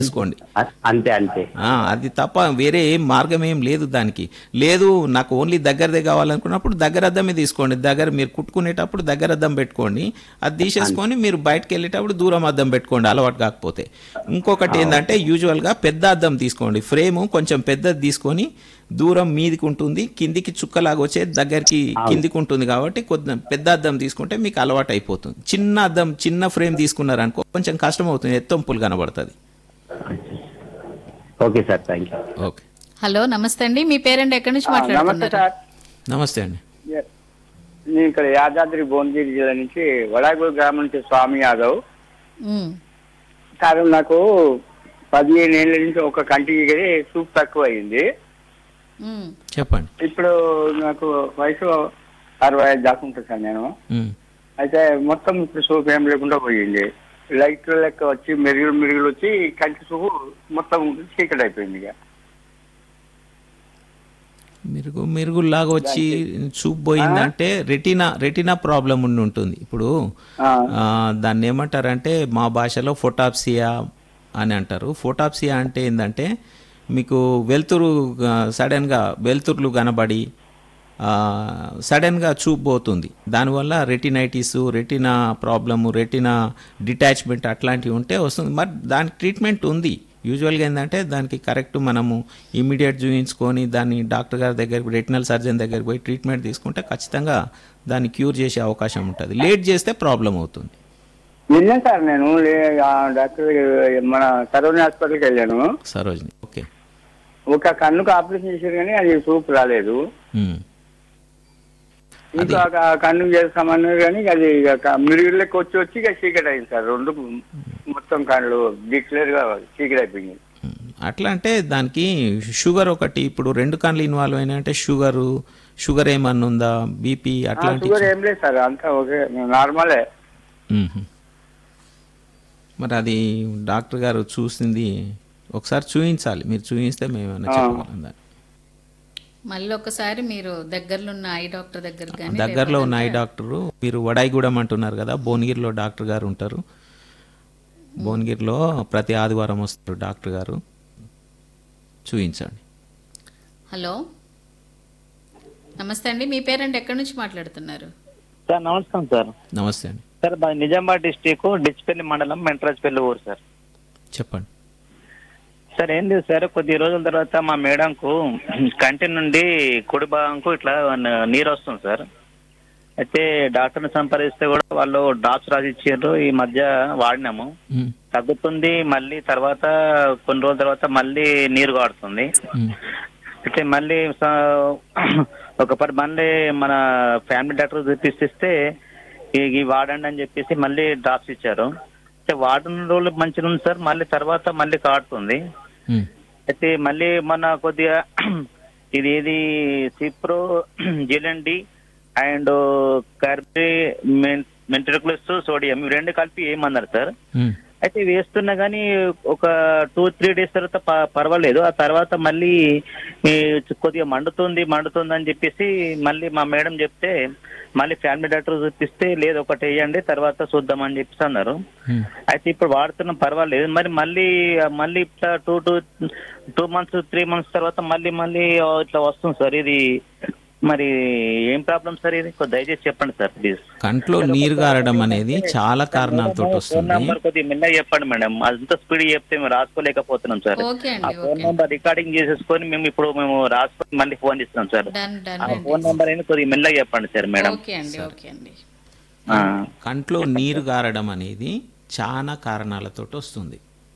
చేసుకోండి అ- అంతే అంతే ఆ, అది తప్ప వేరే ఏం మార్గం ఏం లేదు దానికి లేదు నాకు ఓన్లీ దగ్గరదే కావాలనుకున్నప్పుడు దగ్గర అద్దమే తీసుకోండి దగ్గర మీరు కుట్టుకునేటప్పుడు దగ్గర అద్దం పెట్టుకోండి అది తీసేసుకొని మీరు బయటకు వెళ్ళేటప్పుడు దూరం అద్దం పెట్టుకోండి అలవాటు కాకపోతే ఇంకొకటి ఏంటంటే యూజువల్గా పెద్ద అద్దం తీసుకోండి ఫ్రేమ్ కొంచెం పెద్దది తీసుకొని దూరం మీదికి ఉంటుంది కిందికి చుక్కలాగా వచ్చే దగ్గరికి కిందికి ఉంటుంది కాబట్టి కొద్ది పెద్ద అద్దం తీసుకుంటే మీకు అలవాటు అయిపోతుంది చిన్న అద్దం చిన్న ఫ్రేమ్ తీసుకున్నారనుకో కొంచెం కష్టం అవుతుంది ఎత్తొంపులు కనబడుతుంది okay sir thank you okay hello నమస్తే అండి మీ పేరెంట్ ఎక్కడి నుంచి నమస్తే మాట్లాడుతున్నారు సార్ నమస్తే అండి నేను ఇక్కడ యాదాద్రి భువనగిరి జిల్లా నుంచి వడాగూరు గ్రామం నుంచి స్వామి యాదవ్ ఉమ్, సార్ నాకు పదిహేను ఏళ్ళ నుంచి ఒక కంటికి సూప్ తక్కువ అయింది ఉమ్, చెప్పండి ఇప్పుడు నాకు వయసు అరవై ఐదు దాకా ఉంటుంది సార్ నేను ఉమ్. అయితే మొత్తం ఇప్పుడు సూప్ ఏం లేకుండా పోయింది లైట్ లెక్క వచ్చి మెరుగులు మెరుగులు వచ్చి కంటి సూపు మొత్తం చీకటి అయిపోయింది ఇక మెరుగు మెరుగులాగా వచ్చి చూపు పోయిందంటే రెటినా రెటినా ప్రాబ్లం ఉండి ఉంటుంది ఇప్పుడు ఆ, ఆ, దాన్ని ఏమంటారంటే మా భాషలో ఫోటాప్సియా అని అంటారు ఫోటాప్సియా అంటే ఏంటంటే మీకు వెలుతురు ఆ, సడన్గా వెలుతురులు కనబడి ఆ, సడన్గా చూపు పోతుంది దానివల్ల retinitis retina problem retina detachment అట్లాంటివి ఉంటే వస్తుంది మరి దానికి ట్రీట్మెంట్ ఉంది యూజువల్గా ఏంటంటే దానికి కరెక్ట్ మనము ఇమీడియట్ చూయించుకొని దాన్ని డాక్టర్ గారి దగ్గర రెటినల్ సర్జన్ దగ్గరికి పోయి ట్రీట్మెంట్ తీసుకుంటే ఖచ్చితంగా దాన్ని క్యూర్ చేసే అవకాశం ఉంటుంది లేట్ చేస్తే ప్రాబ్లం అవుతుంది నిన్నే సార్ నేను లే- ఆ డాక్టర్ దగ్గర మన సరోని హాస్పిటల్కి వెళ్ళాను సరోజిని ఓకే ఒక కన్నుకు ఆపరేషన్ చేశారు కానీ అది సూప్ రాలేదు ఉమ్. ఇంకా క- కన్ను చేస్తామన్నారు కానీ అది ఇక క- మిరుగుళ్ళకి వచ్చి వచ్చి ఇక చీకటి అయింది సార్ రెండు మొత్తం కళ్ళు డిక్లేర్ గా చీకటి అయిపోయింది ఉమ్. అట్లా అంటే దానికి షుగర్ ఒకటి ఇప్పుడు రెండు కళ్ళు ఇన్వాల్వ్ అయినా అంటే షుగరు షుగర్ ఏమన్నా ఉందా బీపీ ఆ, అట్లాంటి షుగర్ ఏం లేదు సార్ అంతా ఓకే నార్మలే మ్మ్. మరి అది డాక్టర్ గారు చూసింది ఒకసారి చూపించాలి మీరు చూపిస్తే మేము ఏమైనా చెప్పగలం దాన్ని. మళ్ళీ ఒకసారి మీరు దగ్గరలో ఉన్న ఐ డాక్టర్ దగ్గర కానీ దగ్గరలో ఉన్న ఐ డాక్టరు మీరు వడాయిగూడెం అంటున్నారు కదా భువనగిరిలో డాక్టర్ గారు ఉంటారు భువనగిరిలో ప్రతి ఆదివారం వస్తారు డాక్టర్ గారు చూపించండి హలో నమస్తే అండి మీ పేరెంట్ ఎక్కడి నుంచి మాట్లాడుతున్నారు సార్ నమస్కారం సార్ నమస్తే అండి సార్ మా నిజామాబాద్ డిస్టిక్ డిచ్పల్లి మండలం మెంట్రాజ్పల్లి ఊరు సార్ చెప్పండి సార్ ఏం లేదు సార్ కొద్ది రోజుల తర్వాత మా మేడంకు కంటి నుండి కుడి భాగంకు ఇట్లా న- నీరు వస్తుంది సార్ అయితే డాక్టర్ని సంప్రదిస్తే కూడా వాళ్ళు డ్రాప్స్ రాసి ఇచ్చారు ఈ మధ్య వాడినాము మ్మ్. తగ్గుతుంది మళ్ళీ తర్వాత కొన్ని రోజుల తర్వాత మళ్ళీ నీరు కాడుతుంది మ్మ్. అయితే మళ్ళీ స- ఒక పది మళ్ళీ మన ఫ్యామిలీ డాక్టర్ చూపిస్తే ఇవి వాడండి అని చెప్పేసి మళ్ళీ డ్రాప్స్ ఇచ్చారు అయితే వాడిన రోజులు మంచిగా ఉంది సార్ మళ్ళీ తర్వాత మళ్ళీ కాడుతుంది మ్మ్. అయితే మళ్ళీ మన కొద్దిగా ఇది ఏది సిప్రో జిలండి అండ్ కార్బీ మెంట్రికులస్ సోడియం ఇవి రెండు కలిపి ఏమన్నారు సార్ మ్మ్. అయితే వేస్తున్నా కానీ ఒక టూ త్రీ డేస్ తర్వాత ప- పర్వాలేదు ఆ తర్వాత మళ్ళీ ఈ కొద్దిగా మండుతుంది మండుతుంది అని చెప్పేసి మళ్ళీ మా మేడం చెప్తే మళ్ళీ ఫ్యామిలీ డాక్టర్ చూపిస్తే లేదు ఒకటి వేయండి తర్వాత చూద్దాం అని చెప్పేసి అన్నారు మ్మ్. అయితే ఇప్పుడు వాడుతున్నాం పర్వాలేదు మరి మళ్ళీ మళ్ళీ ఇట్లా two two two months three months తర్వాత మళ్ళీ మళ్ళీ ఇట్లా వస్తుంది సార్ ఇది మరి ఏం ప్రాబ్లం సార్ ఇది కొద్ది దయచేసి చెప్పండి సార్ ప్లీజ్ కంట్లో నీరు గారడం అనేది చాలా కారణాలతో ఫోన్ వస్తుంది నంబర్ కొద్దిగా మెల్లగా చెప్పండి మేడం అంత స్పీడ్ చెప్తే మేము రాసుకోలేకపోతున్నాం సార్ ఓకే ఆ అండి ఫోన్ ఓకే నంబర్ రికార్డింగ్ చేసేసుకొని మేము ఇప్పుడు మేము రాసుకొని మళ్ళీ ఫోన్ ఇస్తాం సార్ డన్ డన్ ఆ ఫోన్ నంబర్ అయినా కొద్దిగా మెల్లగా చెప్పండి సార్ మేడం ఓకే అండి ఓకే అండి ఆ. కంట్లో నీరు గారడం అనేది చాలా కారణాలతో వస్తుంది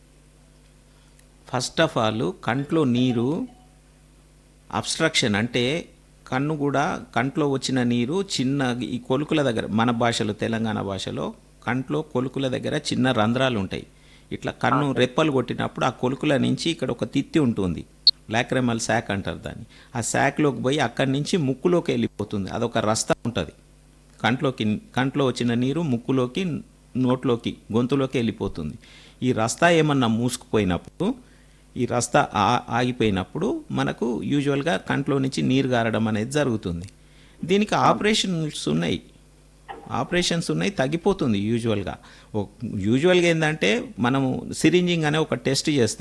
ఫస్ట్ ఆఫ్ ఆల్ కంట్లో నీరు అబ్స్ట్రక్షన్ అంటే కన్ను కూడా కంట్లో వచ్చిన నీరు చిన్న ఈ కొలుకుల దగ్గర మన భాషలో తెలంగాణ భాషలో కంట్లో కొలుకుల దగ్గర చిన్న రంధ్రాలు ఉంటాయి ఇట్లా కన్ను రెప్పలు కొట్టినప్పుడు ఆ కొలుకుల నుంచి ఇక్కడ ఒక తిత్తి ఉంటుంది లాక్రెమల్ శాక్ అంటారు దాన్ని ఆ శాక్లోకి పోయి అక్కడి నుంచి ముక్కులోకి వెళ్ళిపోతుంది అదొక రస్తా ఉంటుంది కంట్లోకి కంట్లో వచ్చిన నీరు ముక్కులోకి నోట్లోకి గొంతులోకి వెళ్ళిపోతుంది ఈ రస్తా ఏమన్నా మూసుకుపోయినప్పుడు ఈ రస్తా ఆ- ఆగిపోయినప్పుడు మనకు యూజువల్గా కంట్లో నుంచి నీరు గారడం అనేది జరుగుతుంది దీనికి ఆపరేషన్స్ ఉన్నాయి ఆపరేషన్స్ ఉన్నాయి తగ్గిపోతుంది యూజువల్గా ఓ- యూజువల్గా ఏంటంటే మనము సిరింజింగ్ అనే ఒక టెస్ట్ చేస్తాం